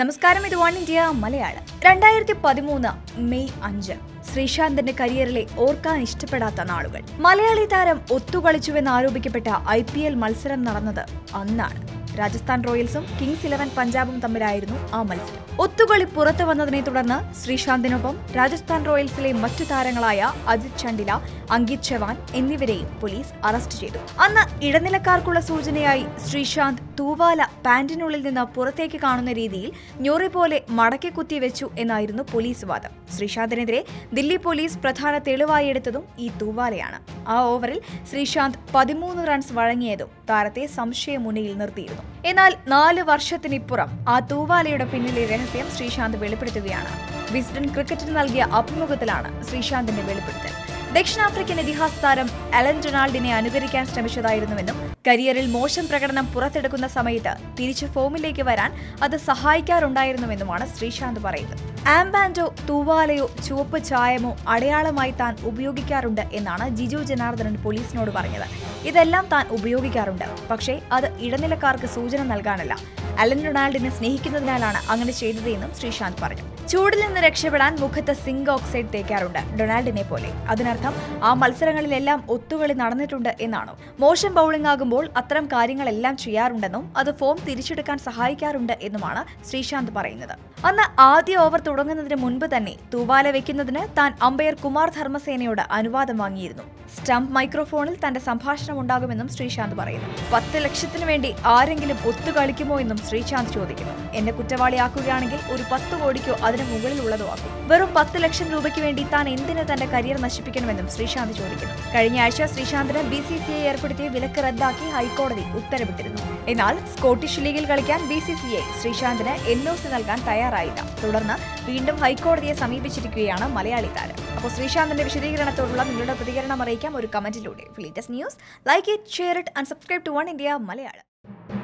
നമസ്കാരം ഇത് one India Malayalam രണ്ടായിരത്തി പതിമൂന്ന് മെയ് അഞ്ച് ശ്രീശാന്തിന്റെ കരിയറിലെ ഓർക്കാൻ ഇഷ്ടപ്പെടാത്ത നാളുകൾ മലയാളി താരം ഒത്തുകളിച്ചുവെന്ന് ആരോപിക്കപ്പെട്ട ഐ പി എൽ മത്സരം നടന്നത് അന്നാണ് രാജസ്ഥാൻ റോയൽസും കിങ്സ് ഇലവൻ പഞ്ചാബും തമ്മിലായിരുന്നു ആ മത്സരം ഒത്തുകളി പുറത്തു വന്നതിനെ തുടർന്ന് ശ്രീശാന്തിനൊപ്പം രാജസ്ഥാൻ റോയൽസിലെ മറ്റു താരങ്ങളായ അജിത് ചണ്ഡില അങ്കിത് ചവാൻ എന്നിവരെയും പോലീസ് അറസ്റ്റ് ചെയ്തു അന്ന് ഇടനിലക്കാർക്കുള്ള സൂചനയായി ശ്രീശാന്ത് തൂവാല പാന്റിനുള്ളിൽ നിന്ന് പുറത്തേക്ക് കാണുന്ന രീതിയിൽ ഞൊറി പോലെ മടക്കി കുത്തി വെച്ചു എന്നായിരുന്നു പോലീസ് വാദം ശ്രീശാന്തിനെതിരെ ദില്ലി പോലീസ് പ്രധാന തെളിവായി എടുത്തതും ഈ തൂവാലയാണ് ആ ഓവറിൽ ശ്രീശാന്ത് പതിമൂന്ന് റൺസ് വഴങ്ങിയതും താരത്തെ സംശയമുനയിൽ നിർത്തിയിരുന്നു എന്നാൽ നാല് വർഷത്തിനിപ്പുറം ആ തൂവാലയുടെ പിന്നിലെ രഹസ്യം ശ്രീശാന്ത് വെളിപ്പെടുത്തുകയാണ് വിസ്ഡൻ ക്രിക്കറ്റിന് നൽകിയ അഭിമുഖത്തിലാണ് ശ്രീശാന്തിന്റെ വെളിപ്പെടുത്തൽ ദക്ഷിണാഫ്രിക്കൻ ഇതിഹാസ താരം അലൻ ഡൊണാൾഡിനെ അനുകരിക്കാൻ ശ്രമിച്ചതായിരുന്നുവെന്നും കരിയറിൽ മോശം പ്രകടനം പുറത്തെടുക്കുന്ന സമയത്ത് തിരിച്ച് ഫോമിലേക്ക് വരാൻ അത് സഹായിക്കാറുണ്ടായിരുന്നുവെന്നുമാണ് ശ്രീശാന്ത് പറയുന്നത് ആംബാൻഡോ തൂവാലയോ ചുവപ്പ് ചായമോ അടയാളമായി താൻ ഉപയോഗിക്കാറുണ്ട് എന്നാണ് ജിജു ജനാർദ്ദനൻ പോലീസിനോട് പറഞ്ഞത് ഇതെല്ലാം താൻ ഉപയോഗിക്കാറുണ്ട് പക്ഷേ അത് ഇടനിലക്കാർക്ക് സൂചന നൽകാനല്ല അലൻ ഡൊണാൾഡിനെ സ്നേഹിക്കുന്നതിനാലാണ് അങ്ങനെ ചെയ്തതെന്നും ശ്രീശാന്ത് പറഞ്ഞു ചൂടിൽ നിന്ന് രക്ഷപ്പെടാൻ മുഖത്ത് സിങ്ക് ഓക്സൈഡ് തേക്കാറുണ്ട് ഡൊണാൾഡിനെ പോലെ അതിനർത്ഥം ആ മത്സരങ്ങളിലെല്ലാം ഒത്തുകളി നടന്നിട്ടുണ്ട് എന്നാണോ മോശം ബൗളിംഗ് ആകുമ്പോൾ അത്തരം കാര്യങ്ങളെല്ലാം ചെയ്യാറുണ്ടെന്നും അത് ഫോം തിരിച്ചെടുക്കാൻ സഹായിക്കാറുണ്ട് എന്നുമാണ് ശ്രീശാന്ത് പറയുന്നത് അന്ന് ആദ്യ ഓവർ തുടങ്ങുന്നതിന് മുൻപ് തന്നെ തൂവാല വെക്കുന്നതിന് താൻ അമ്പയർ കുമാർ ധർമ്മസേനയോട് അനുവാദം വാങ്ങിയിരുന്നു സ്റ്റംപ് മൈക്രോഫോണിൽ തന്റെ സംഭാഷണം ഉണ്ടാകുമെന്നും ശ്രീശാന്ത് പറയുന്നു പത്ത് ലക്ഷത്തിന് വേണ്ടി ആരെങ്കിലും ഒത്തുകളിക്കുമോ എന്നും ശ്രീശാന്ത് ചോദിക്കുന്നു എന്നെ കുറ്റവാളിയാക്കുകയാണെങ്കിൽ ഒരു പത്ത് കോടിക്കോ അതിന് മുകളിലുള്ളതോ ആക്കും വെറും പത്ത് ലക്ഷം രൂപയ്ക്ക് വേണ്ടി താൻ എന്തിന് തന്റെ കരിയർ നശിപ്പിക്കണമെന്നും ശ്രീശാന്ത് ചോദിക്കുന്നു കഴിഞ്ഞ ആഴ്ച ശ്രീശാന്തിന് ബി സി സി ഐ ഏർപ്പെടുത്തിയ വിലക്ക് റദ്ദാക്കി ഹൈക്കോടതി ഉത്തരവിട്ടിരുന്നു എന്നാൽ സ്കോട്ടിഷ് ലീഗിൽ കളിക്കാൻ ബി സി സി ഐ ശ്രീശാന്തിന് എൻ ഒ സി നൽകാൻ തയ്യാറായില്ല തുടർന്ന് വീണ്ടും ഹൈക്കോടതിയെ സമീപിച്ചിരിക്കുകയാണ് മലയാളി താരം അപ്പോൾ ശ്രീശാന്തിന്റെ വിശദീകരണത്തോടുള്ള നിങ്ങളുടെ പ്രതികരണം അറിയിക്കാം ഒരു കമന്റിലൂടെ latest news like it share it and subscribe to One India Malayalam